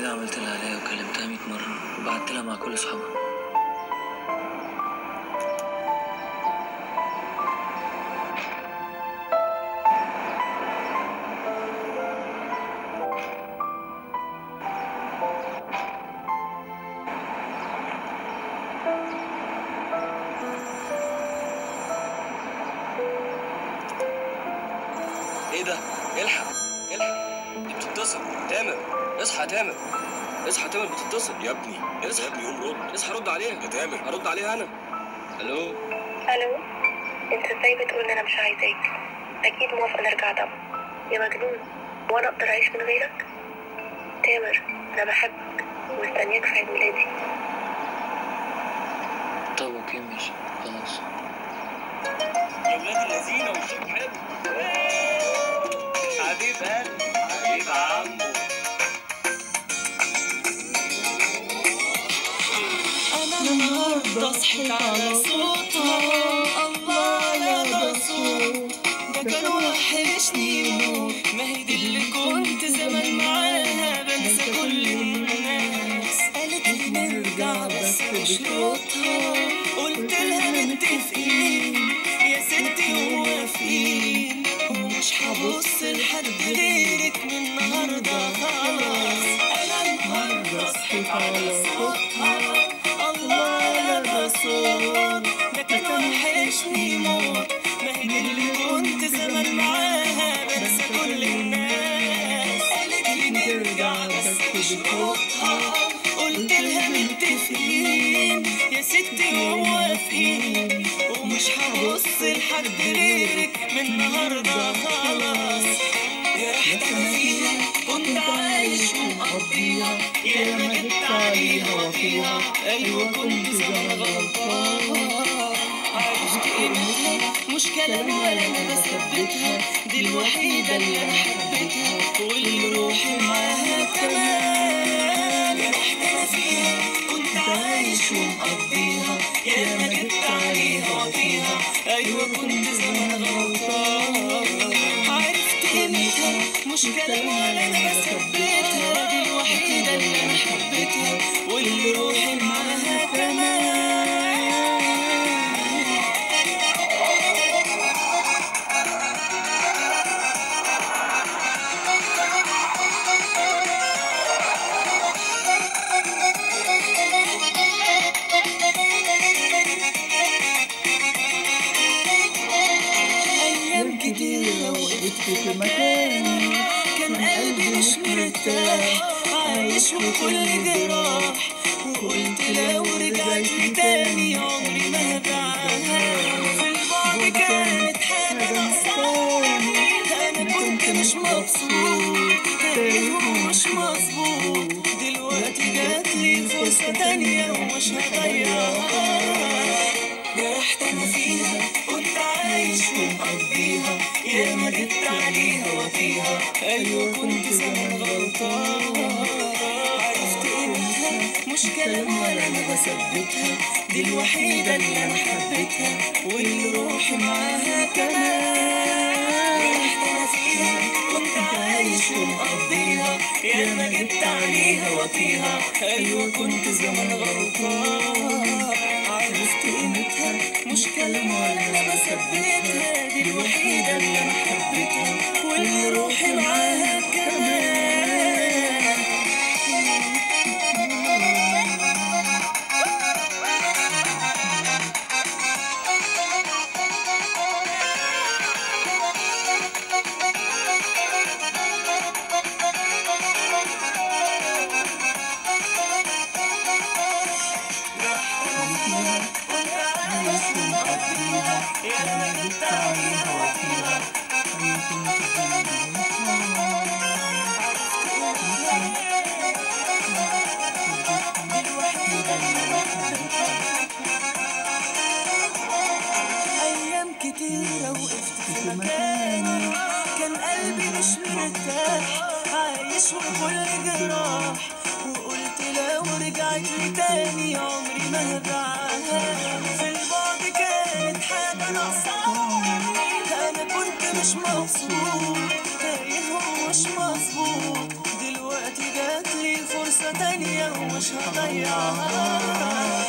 كده عملت اللي عليا وكلمتها 100 مرة وبعت لها مع كل أصحابها ايه ده؟ الحق الحق دي بتتصل تامر اصحى يا تامر اصحى يا تامر بتتصل يا ابني يا اصحى. ابني قوم رد اصحى رد عليها يا تامر هرد عليها انا الو الو انت ازاي بتقول ان انا مش عايزاك اكيد موافقه نرجع طبعا يا مجنون وانا اقدر اعيش من غيرك تامر انا بحبك ومستنياك في عيد ميلادي طب اوكي ماشي خلاص يا ولاد الذين وشكم حلو حبيب قلبي حبيب عمو انا النهارده صحيت على صوتها الله على ده صوت ده كان وحشني موت ما هي دي اللي كنت زمان معاها بنسى كل الناس قالت لي نرجع بس بشروطها قلت لها متفقين يا ستي موافقين ومش هبص لحد غيرك من النهارده خلاص انا النهارده صحيت على صوتها الله يا رسول ده كان وحشني موت ما هي دي اللي كنت زمان معاها بنسى كل الناس قالت لي نرجع بس بشروطها قلت لها متفقين يا ستي موافقين ومش هبص لحد غيرك من النهارده خلاص يا ريحة انا فيها كنت عايش ومقضيها يا ما جبت عليها وفيها ايوه كنت زمان غلطان عرفت قيمتها مش كلام ولا انا بثبتها دي الوحيده اللي انا حبيتها واللي روحي معاها كمان يا ريحة انا فيها كنت عايش ومقضيها يا ما جبت عليها وفيها ايوه كنت زمان غلطان عرفت قيمتها مش كلام ولا انا بثبتها دي الوحيده اللي انا حبيتها واللي روحي معاها كمان أيام كتيرة وقفت في مكاني كان قلبي مش مرتاح عايش وكل جراح وقلت لو رجعت لي تاني عمري ما هرجعها في البعد كانت حاجة ناقصاني أنا كنت مش مبسوط تايه ومش مظبوط دلوقتي جاتلي فرصة تانية ومش هضيعها جرحت انا فيها كنت عايش ومقضيها يا ما جبت عليها وفيها ايوه كنت زمان غلطان عرفت قيمتها مش كلام ولا انا بثبتها دي الوحيده اللي انا حبيتها واللي روحي معاها كمان جرحت انا فيها كنت عايش ومقضيها يا ما جبت عليها وفيها ايوه كنت زمان غلطان عرفت قيمتها مش كلام ولا انا بثبتها دي الوحيده اللي انا حبيتها واللي روحي معاها كمان أيام كتيرة وقفت في مكاني كان قلبي مش مرتاح عايش وكل جراح وقلت لو رجعت لي تاني عمري ما هرجعها في البعد كانت حاجة ناقصاني أنا كنت مش مبسوط تايه ومش مظبوط دلوقتي جاتلي فرصة فرصة تانية ومش هضيعها